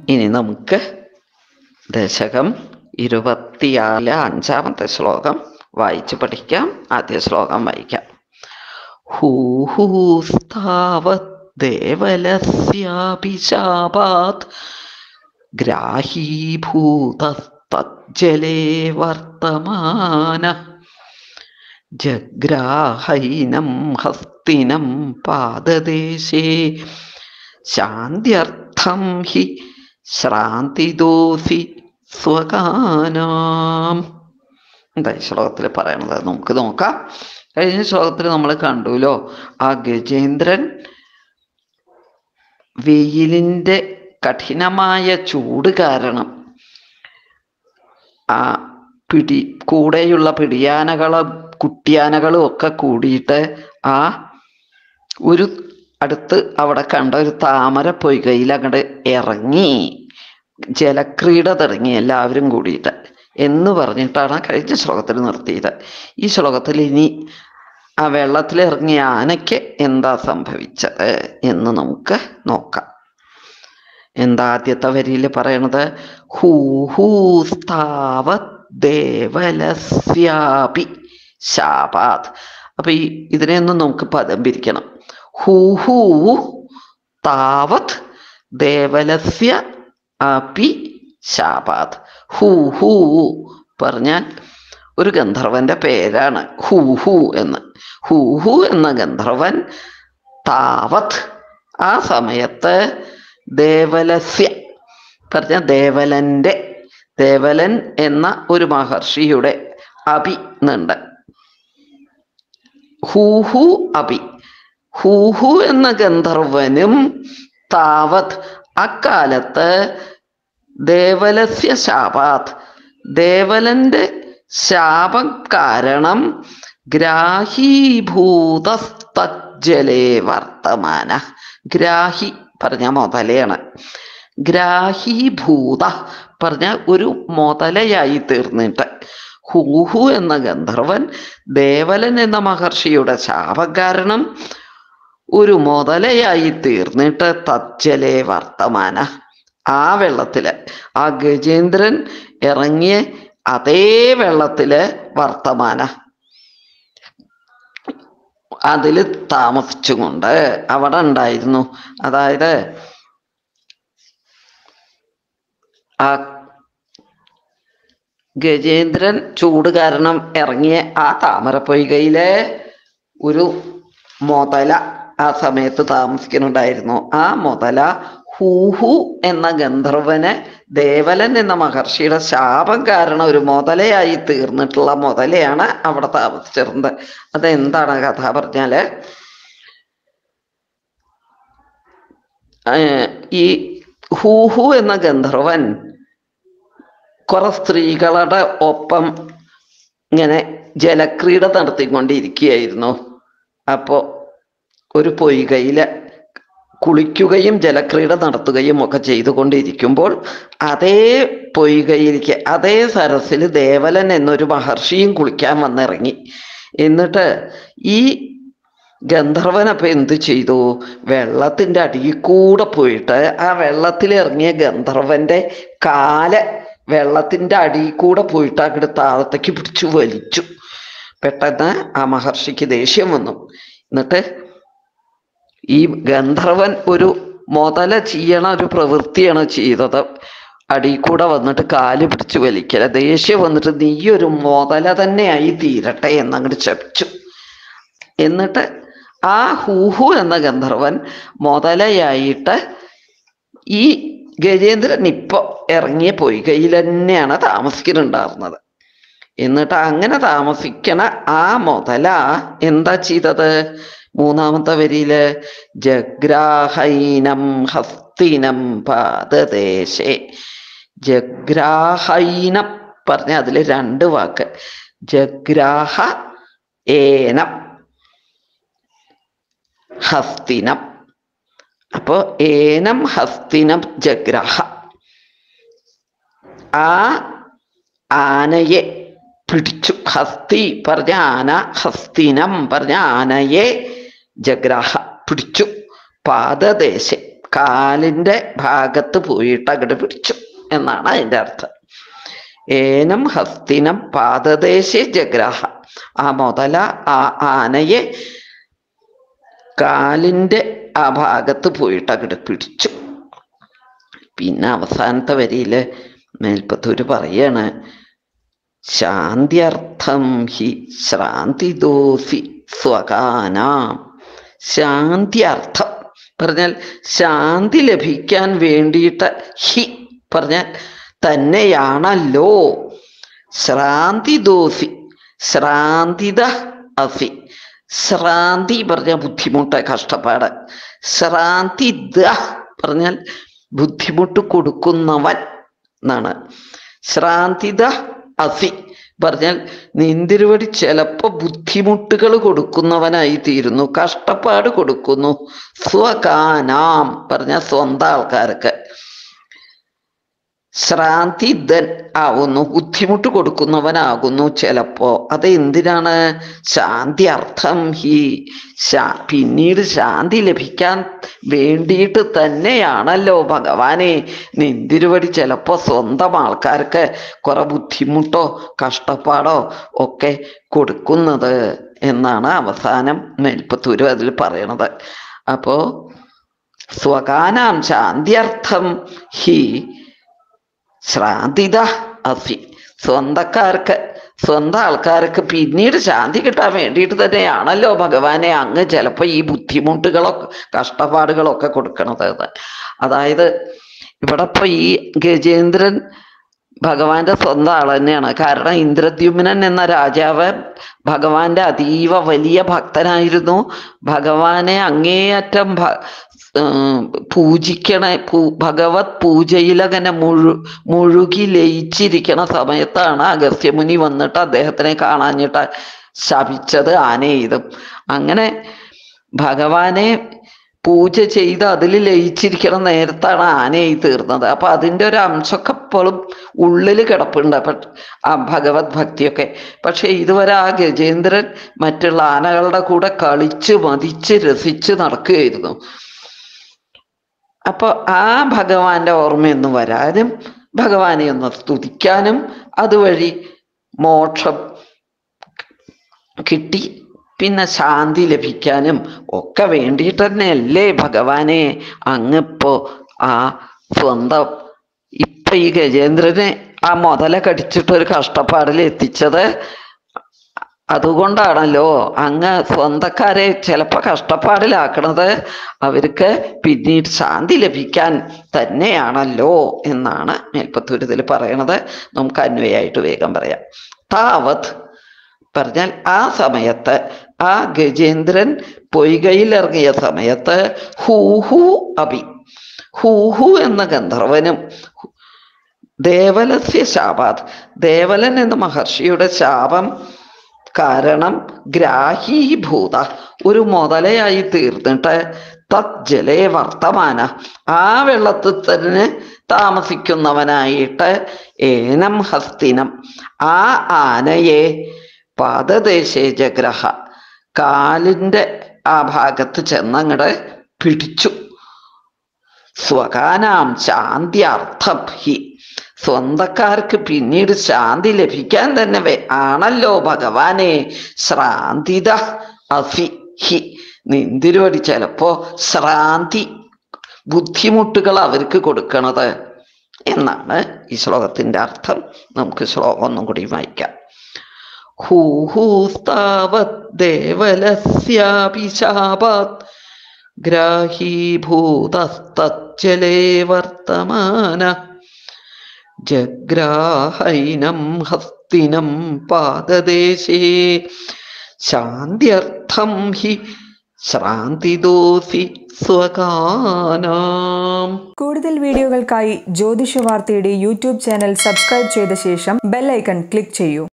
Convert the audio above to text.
ഇനി നമുക്ക് ദശകം ഇരുപത്തിയാല് അഞ്ചാമത്തെ ശ്ലോകം വായിച്ച് പഠിക്കാം ആദ്യ ശ്ലോകം വായിക്കാം ഹൂഹൂസ്താവത് ദേവലസ്യാപി ശാപാത് ഗ്രാഹീഭൂതസ്തജ്ജലേ വർത്തമാന ജഗ്രാഹൈനം ഹസ്തിനം പാദദേശേ ശാന്ത്യർത്ഥം ഹി ശ്രാന്തിദോസി സ്വകാനാം എന്താ ഈ ശ്ലോകത്തിൽ പറയണത് നമുക്ക് നോക്കാം കഴിഞ്ഞ ശ്ലോകത്തിൽ നമ്മൾ കണ്ടുല്ലോ ആ ഗജേന്ദ്രൻ വെയിലിൻ്റെ കഠിനമായ ചൂട് കാരണം ആ പിടി കൂടെയുള്ള പിടിയാനകളും കുട്ടിയാനകളും ഒക്കെ കൂടിയിട്ട് ആ ഒരു അടുത്ത് അവിടെ കണ്ട ഒരു താമര പൊയ്കയിൽ അങ്ങോട്ട് ഇറങ്ങി ജലക്രീഡ തുടങ്ങി എല്ലാവരും കൂടിയിട്ട് എന്ന് പറഞ്ഞിട്ടാണ് കഴിഞ്ഞ ശ്ലോകത്തിൽ നിർത്തിയത് ഈ ശ്ലോകത്തിൽ ഇനി ആ വെള്ളത്തിൽ ഇറങ്ങിയ ആനയ്ക്ക് എന്താ സംഭവിച്ചത് എന്ന് നമുക്ക് നോക്കാം എന്താ ആദ്യത്തെ വരിയിൽ പറയണത് ഹൂ ഹൂസ്താവത് ദേവലസ്യാപി ശാപാത് അപ്പൊ ഈ ഇതിനെയൊന്നും നമുക്ക് പദം പിരിക്കണം ഹൂ ഹൂ താവത് ദേവലസ്യ അപി ശാപാത് ഹൂ ഹൂ പറഞ്ഞാൽ ഒരു ഗന്ധർവന്റെ പേരാണ് ഹൂ ഹൂ എന്ന് ഹൂ ഹൂ എന്ന ഗന്ധർവൻ താവത് ആ സമയത്ത് ദേവലസ്യ പറഞ്ഞ ദേവലന്റെ ദേവലൻ എന്ന ഒരു മഹർഷിയുടെ അപി എന്നുണ്ട് ഹൂഹു അപി ഹൂഹു എന്ന ഗന്ധർവനും താവത് അക്കാലത്ത് ദേവലസ്യ ശാപാത് ദേവലന്റെ ശാപം കാരണം ഗ്രാഹീഭൂതസ്തജ്ജലേ വർത്തമാന ഗ്രാഹി പറഞ്ഞ മുതലയാണ് ഗ്രാഹീഭൂത പറഞ്ഞ ഒരു മുതലയായി തീർന്നിട്ട് ഹൂഹു എന്ന ഗന്ധർവൻ ദേവലൻ എന്ന മഹർഷിയുടെ ശാപം കാരണം ഒരു മുതലയായി തീർന്നിട്ട് തജ്ജലേ വർത്തമാന ആ വെള്ളത്തില് ആ ഗജേന്ദ്രൻ ഇറങ്ങിയ അതേ വെള്ളത്തില് വർത്തമാന അതിൽ താമസിച്ചുകൊണ്ട് അവിടെ ഉണ്ടായിരുന്നു അതായത് ആ ഗജേന്ദ്രൻ ചൂട് കാരണം ഇറങ്ങിയ ആ താമരപ്പൊയ്കയിലെ ഒരു മുതല ആ സമയത്ത് താമസിക്കുന്നുണ്ടായിരുന്നു ആ മുതല ഹൂഹു എന്ന ഗന്ധർവന് ദേവലൻ എന്ന മഹർഷിയുടെ ശാപം കാരണം ഒരു മുതലയായി തീർന്നിട്ടുള്ള മുതലയാണ് അവിടെ താമസിച്ചിരുന്നത് അതെന്താണ് കഥ പറഞ്ഞാല് ഈ ഹൂഹു എന്ന ഗന്ധർവൻ കുറെ സ്ത്രീകളുടെ ഒപ്പം ഇങ്ങനെ ജലക്രീഡ നടത്തിക്കൊണ്ടിരിക്കുകയായിരുന്നു അപ്പോൾ ഒരു പൊയ്കയില് കുളിക്കുകയും ജലക്രീഡ നടത്തുകയും ഒക്കെ ചെയ്തുകൊണ്ടിരിക്കുമ്പോൾ അതേ പൊയ്കയിലേക്ക് അതേ സരസിൽ ദേവലൻ എന്നൊരു മഹർഷിയും കുളിക്കാൻ വന്നിറങ്ങി എന്നിട്ട് ഈ ഗന്ധർവനപ്പൊ എന്ത് ചെയ്തു വെള്ളത്തിന്റെ അടിയിൽ കൂടെ പോയിട്ട് ആ വെള്ളത്തിൽ ഇറങ്ങിയ ഗന്ധർവന്റെ കാല് വെള്ളത്തിന്റെ അടിയിൽ കൂടെ പോയിട്ട് അങ്ങോട്ട് താഴത്തേക്ക് പിടിച്ചു വലിച്ചു പെട്ടെന്ന് ആ മഹർഷിക്ക് ദേഷ്യം വന്നു എന്നിട്ട് ഈ ഗന്ധർവൻ ഒരു മുതല ചെയ്യണ ഒരു പ്രവൃത്തിയാണ് ചെയ്തത് അടിയിൽ കൂടെ വന്നിട്ട് കാല് പിടിച്ച് വലിക്കല ദേഷ്യം വന്നിട്ട് നീ ഒരു മുതല തന്നെയായി തീരട്ടെ എന്നങ്ങോട്ട് ശപിച്ചു എന്നിട്ട് ആ ഹൂഹു എന്ന ഗന്ധർവൻ മുതലയായിട്ട് ഈ ഗജേന്ദ്രൻ ഇപ്പൊ ഇറങ്ങിയ പൊയ്കയിൽ തന്നെയാണ് താമസിക്കുന്നുണ്ടായിരുന്നത് എന്നിട്ട് അങ്ങനെ താമസിക്കണ ആ മുതല എന്താ ചെയ്തത് മൂന്നാമത്തെ വരിയില് ജഗ്രാഹൈനം ഹസ്തിനം പാദദേശേ ജഗ്രാഹൈനം പറഞ്ഞ അതിൽ രണ്ട് വാക്ക് ജഗ്രാഹ ഏനം ഹസ്തിനം അപ്പോ ഏനം ഹസ്തിനം ജഗ്രാഹ ആ ആനയെ പിടിച്ചു ഹസ്തി പറഞ്ഞ ആന ഹസ്തിനം പറഞ്ഞ ആനയെ ജഗ്രാഹ പിടിച്ചു പാദദേശ കാലിൻ്റെ ഭാഗത്ത് പോയിട്ട് അങ്ങോട്ട് പിടിച്ചു എന്നാണ് അതിൻ്റെ അർത്ഥം ഏനം ഹസ്തിനം പാദദേശേ ജഗ്രാഹ ആ മുതല ആ ആനയെ കാലിൻ്റെ ആ ഭാഗത്ത് പോയിട്ട് അങ്ങോട്ട് പിടിച്ചു പിന്നെ അവസാനത്തെ വരിയില് മേൽപ്പത്തൂര് പറയാണ് ശാന്തിയർത്ഥം ഹി ശ്രാന്തിദോസി സ്വകാനാം ശാന്തി അർത്ഥം പറഞ്ഞാൽ ശാന്തി ലഭിക്കാൻ വേണ്ടിയിട്ട് ഹി പറഞ്ഞാൽ തന്നെയാണല്ലോ ശ്രാന്തി ദോസി ശ്രാന്തിത അസി ശ്രാന്തി പറഞ്ഞ ബുദ്ധിമുട്ട് കഷ്ടപ്പാട് ശ്രാന്തി ദ പറഞ്ഞാൽ ബുദ്ധിമുട്ട് കൊടുക്കുന്നവൻ എന്നാണ് ശ്രാന്തിത അസി പറഞ്ഞാൽ നിന്തിരുവടി ചിലപ്പോ ബുദ്ധിമുട്ടുകൾ കൊടുക്കുന്നവനായി തീരുന്നു കഷ്ടപ്പാട് കൊടുക്കുന്നു സ്വകാനാം പറഞ്ഞ സ്വന്തം ആൾക്കാർക്ക് ശ്രാന്തിദൻ ആവുന്നു ബുദ്ധിമുട്ട് കൊടുക്കുന്നവനാകുന്നു ചിലപ്പോ അത് എന്തിനാണ് ശാന്തി അർത്ഥം ഹി ശാ പിന്നീട് ശാന്തി ലഭിക്കാൻ വേണ്ടിയിട്ട് തന്നെയാണല്ലോ ഭഗവാനെ നിന്തിരുവടി ചിലപ്പോ സ്വന്തം ആൾക്കാർക്ക് കുറെ ബുദ്ധിമുട്ടോ കഷ്ടപ്പാടോ ഒക്കെ കൊടുക്കുന്നത് എന്നാണ് അവസാനം മേൽപ്പത്തൂര് അതിൽ പറയണത് അപ്പോ സ്വകാനാം ശാന്തിയർത്ഥം ഹി ശ്രാന്തിത അസി സ്വന്തക്കാർക്ക് സ്വന്തം ആൾക്കാർക്ക് പിന്നീട് ശാന്തി കിട്ടാൻ വേണ്ടിയിട്ട് തന്നെയാണല്ലോ ഭഗവാനെ അങ്ങ് ചിലപ്പോൾ ഈ ബുദ്ധിമുട്ടുകളൊക്കെ കഷ്ടപ്പാടുകളൊക്കെ കൊടുക്കണത് എന്ന്. അതായത് ഇവിടെ ഇപ്പൊ ഈ ഗജേന്ദ്രൻ ഭഗവാന്റെ സ്വന്തം ആൾ തന്നെയാണ് കാരണം ഇന്ദ്രദ്യുമ്നൻ എന്ന രാജാവ് ഭഗവാന്റെ അതീവ വലിയ ഭക്തനായിരുന്നു ഭഗവാനെ അങ്ങേയറ്റം ഭ ഏർ പൂജിക്കണ പൂ ഭഗവത് പൂജയിലങ്ങനെ മുഴു മുഴുകി ലയിച്ചിരിക്കണ സമയത്താണ് അഗസ്ത്യമുനി വന്നിട്ട് അദ്ദേഹത്തിനെ കാണാഞ്ഞിട്ട് ശപിച്ചത് ആനയെയ്തും അങ്ങനെ ഭഗവാനെ പൂജ ചെയ്ത് അതിൽ ലയിച്ചിരിക്കണ നേരത്താണ് ആനയായി തീർന്നത് അപ്പൊ അതിൻ്റെ ഒരു അംശമൊക്കെ ഇപ്പോഴും ഉള്ളിൽ കിടപ്പുണ്ട് അപ്പൊ ആ ഭഗവത് ഭക്തിയൊക്കെ പക്ഷെ ഇതുവരെ ആ ഗജേന്ദ്രൻ മറ്റുള്ള ആനകളുടെ കൂടെ കളിച്ച് മതിച്ച് രസിച്ച് നടക്കുകയായിരുന്നു അപ്പൊ ആ ഭഗവാന്റെ ഓർമ്മയൊന്നും വരാനും ഭഗവാനെ ഒന്ന് സ്തുതിക്കാനും അതുവഴി മോക്ഷം കിട്ടി പിന്നെ ശാന്തി ലഭിക്കാനും ഒക്കെ വേണ്ടിയിട്ട് തന്നെയല്ലേ ഭഗവാനെ അങ്ങിപ്പോ ആ സ്വന്തം ഇപ്പൊ ഈ ഗജേന്ദ്രനെ ആ മുതല കടിച്ചിട്ട് ഒരു കഷ്ടപ്പാടിൽ എത്തിച്ചത് അതുകൊണ്ടാണല്ലോ അങ്ങ് സ്വന്തക്കാരെ ചിലപ്പോൾ കഷ്ടപ്പാടിലാക്കണത് അവർക്ക് പിന്നീട് ശാന്തി ലഭിക്കാൻ തന്നെയാണല്ലോ എന്നാണ് മേൽപ്പത്തൂർ ഇതിൽ പറയണത് നമുക്ക് അന്വയായിട്ട് വേഗം പറയാം താവത് പറഞ്ഞാൽ ആ സമയത്ത് ആ ഗജേന്ദ്രൻ പൊയ്കയിൽ ഇറങ്ങിയ സമയത്ത് ഹൂഹു അഭി ഹൂഹു എന്ന ഗന്ധർവനും ദേവലസ്യ ശാപാത് ദേവലൻ എന്ന മഹർഷിയുടെ ശാപം കാരണം ഗ്രാഹീഭൂത ഒരു മുതലയായി തീർന്നിട്ട് തത് ജലേ വർത്തമാന ആ വെള്ളത്തിൽ തന്നെ താമസിക്കുന്നവനായിട്ട് ഏനം ഹസ്തിനം ആ ആനയെ പാദദേശേ ജഗ്രഹ കാലിൻ്റെ ആ ഭാഗത്ത് ചെന്നങ്ങട് പിടിച്ചു സ്വകാനാം ശാന്തി അർത്ഥം ഹി സ്വന്തക്കാർക്ക് പിന്നീട് ശാന്തി ലഭിക്കാൻ തന്നെ വേ- ആണല്ലോ ഭഗവാനെ ശ്രാന്തിത അഫി ഹി നിന്തിരുവടി ചിലപ്പോ ശ്രാന്തി ബുദ്ധിമുട്ടുകൾ അവർക്ക് കൊടുക്കണത് എന്നാണ് ഈ ശ്ലോകത്തിന്റെ അർത്ഥം നമുക്ക് ശ്ലോകം ഒന്നും കൂടി വായിക്കാം ഹൂഹൂസ്താവത് ദേവലസ്യാപി ശാപാത് ഗ്രാഹീഭൂതസ്തജ്ജലേ വർത്തമാന ജഗ്രാഹൈനം ഹസ്തിനം പാദദേശേ ശാന്ത്യർത്ഥം ഹി ശ്രാന്തിദോസി സ്വകാനാം കൂടുതൽ വീഡിയോകൾക്കായി ജ്യോതിഷ വാർത്തയുടെ യൂട്യൂബ് ചാനൽ സബ്സ്ക്രൈബ് ചെയ്ത ശേഷം ബെൽ ഐക്കൺ ക്ലിക്ക് ചെയ്യൂ